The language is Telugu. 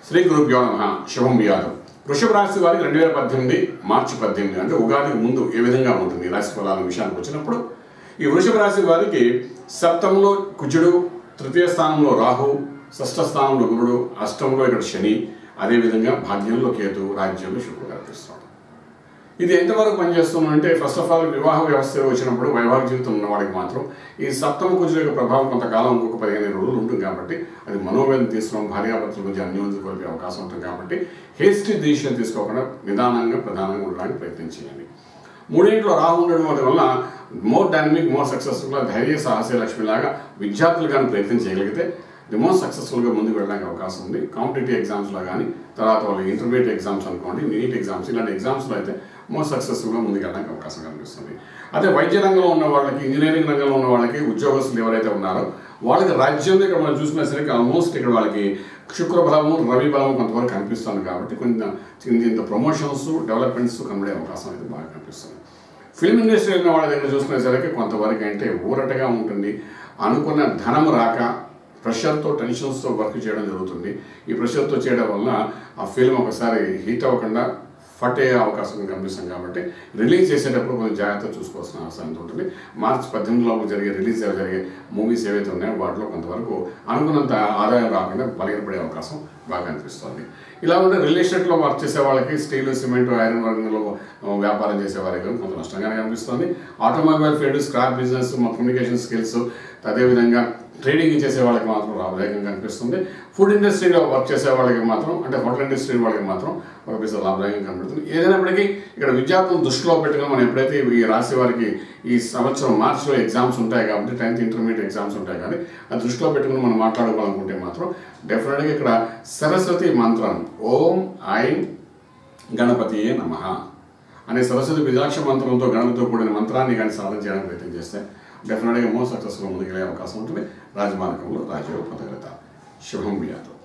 శ్రీ గురుభ్యో నమ శుభం వ్యాధం వృషభ రాశి వారికి రెండు వేల పద్దెనిమిది మార్చి పద్దెనిమిది అంటే ఉగాదికి ముందు ఏ విధంగా ఉంటుంది ఈ రాశి ఫలాల విషయానికి వచ్చినప్పుడు ఈ వృషభ రాశి వారికి సప్తంలో కుజుడు తృతీయ స్థానంలో రాహు షష్ఠ స్థానంలో గురుడు అష్టంలో ఇక్కడ శని అదేవిధంగా భాగ్యంలో కేతు రాజ్యంలో శుక్రుడు కనిపిస్తున్నాడు ఇది ఎంతవరకు పనిచేస్తుందంటే ఫస్ట్ ఆఫ్ ఆల్ వివాహ వ్యవస్థ వచ్చినప్పుడు వైవాహిక జీవితం ఉన్న వాడికి మాత్రం ఈ సప్తమ కుజుల యొక్క ప్రభావం కొంతకాలం ఇంకొక పదిహేను రోజులు ఉంటుంది కాబట్టి అది మనోవేదన తీసుకోవడం భార్యాభర్తల మధ్య అన్యోన్యత కోల్పే అవకాశం ఉంటుంది కాబట్టి హేస్టీ డిసిషన్ తీసుకోకుండా నిదానంగా ప్రధానంగా ఉండడానికి ప్రయత్నం చేయండి మూడింట్లో రాహు ఉండడం వాటి వల్ల మోర్ డైనమిక్ మోర్ సక్సెస్ఫుల్గా ధైర్య సాహస లక్ష్మిలాగా విద్యార్థులు కానీ ప్రయత్నం చేయగలిగితే ది మోస్ట్ సక్సెస్ఫుల్గా ముందుకు వెళ్ళడానికి అవకాశం ఉంది కాంపిటేటివ్ ఎగ్జామ్స్లో కానీ తర్వాత వాళ్ళు ఇంటర్మీడియట్ ఎగ్జామ్స్ అనుకోండి నీట్ ఎగ్జామ్స్ ఇలాంటి ఎగ్జామ్స్లో అయితే మోస్ట్ సక్సెస్ఫుల్గా ముందుకు వెళ్ళడానికి అవకాశం కనిపిస్తుంది అదే వైద్య రంగంలో ఉన్న వాళ్ళకి ఇంజనీరింగ్ రంగంలో ఉన్న వాళ్ళకి ఉద్యోగస్తులు ఎవరైతే ఉన్నారో వాళ్ళకి రాజ్యంలో ఇక్కడ మనం చూసుకునే సరికి ఆల్మోస్ట్ ఇక్కడ వాళ్ళకి శుక్ర బలము రవి బలము కొంతవరకు కనిపిస్తుంది కాబట్టి కొంచెం చిన్న ఇంత ప్రమోషన్స్ డెవలప్మెంట్స్ కనబడే అవకాశం అయితే బాగా కనిపిస్తుంది ఫిల్మ్ ఇండస్ట్రీ ఉన్న వాళ్ళ దగ్గర చూసుకునేసరికి కొంతవరకు అంటే ఊరటగా ఉంటుంది అనుకున్న ధనం రాక ప్రెషర్తో టెన్షన్స్తో వర్క్ చేయడం జరుగుతుంది ఈ ప్రెషర్తో చేయడం వల్ల ఆ ఫిల్మ్ ఒకసారి హీట్ అవ్వకుండా ఫట్ అయ్యే అవకాశం కనిపిస్తుంది కాబట్టి రిలీజ్ చేసేటప్పుడు కొంచెం జాగ్రత్త చూసుకోవాల్సిన అవసరం ఉంటుంది మార్చ్ పద్దెనిమిదిలో జరిగే రిలీజ్ జరిగే మూవీస్ ఏవైతే ఉన్నాయో వాటిలో కొంతవరకు అనుకున్నంత ఆదాయం రాకుండా బలహీనపడే అవకాశం బాగా అనిపిస్తుంది ఇలా ఉంటే రియల్ ఎస్టేట్లో వర్క్ చేసే వాళ్ళకి స్టీల్ సిమెంట్ ఐరన్ రంగంలో వ్యాపారం చేసే వారికి కొంత నష్టంగానే కనిపిస్తుంది automobile field scrap business communication skills అదేవిధంగా ట్రేడింగ్ చేసే వాళ్ళకి మాత్రం లాభదాయకంగా కనిపిస్తుంది ఫుడ్ ఇండస్ట్రీలో వర్క్ చేసే వాళ్ళకి మాత్రం అంటే హోటల్ ఇండస్ట్రీ వాళ్ళకి మాత్రం ఒక పైసా లాభదాయకంగా కనబడుతుంది ఏదైనప్పటికీ ఇక్కడ విద్యార్థులను దృష్టిలో పెట్టుకుని మనం ఎప్పుడైతే ఈ రాశి వారికి ఈ సంవత్సరం మార్చిలో ఎగ్జామ్స్ ఉంటాయి కాబట్టి టెన్త్ ఇంటర్మీడియట్ ఎగ్జామ్స్ ఉంటాయి కానీ అది దృష్టిలో పెట్టుకుని మనం మాట్లాడుకోవాలనుకుంటే మాత్రం డెఫినెట్గా ఇక్కడ సరస్వతి మంత్రం ఓం ఐం గణపతియే నమ అనే సరస్వతి బీజాక్ష మంత్రంతో గణపతితో కూడిన మంత్రాన్ని కానీ సాధన చేయడానికి ప్రయత్నం చేస్తే డెఫినెట్గా మోస్ట్ సక్సెస్ఫుల్ ముందుకెళ్ళే అవకాశం ఉంటుంది రాజమార్గంలో రాజయోగ పొందగలుగుతారు శుభం వ్యాధం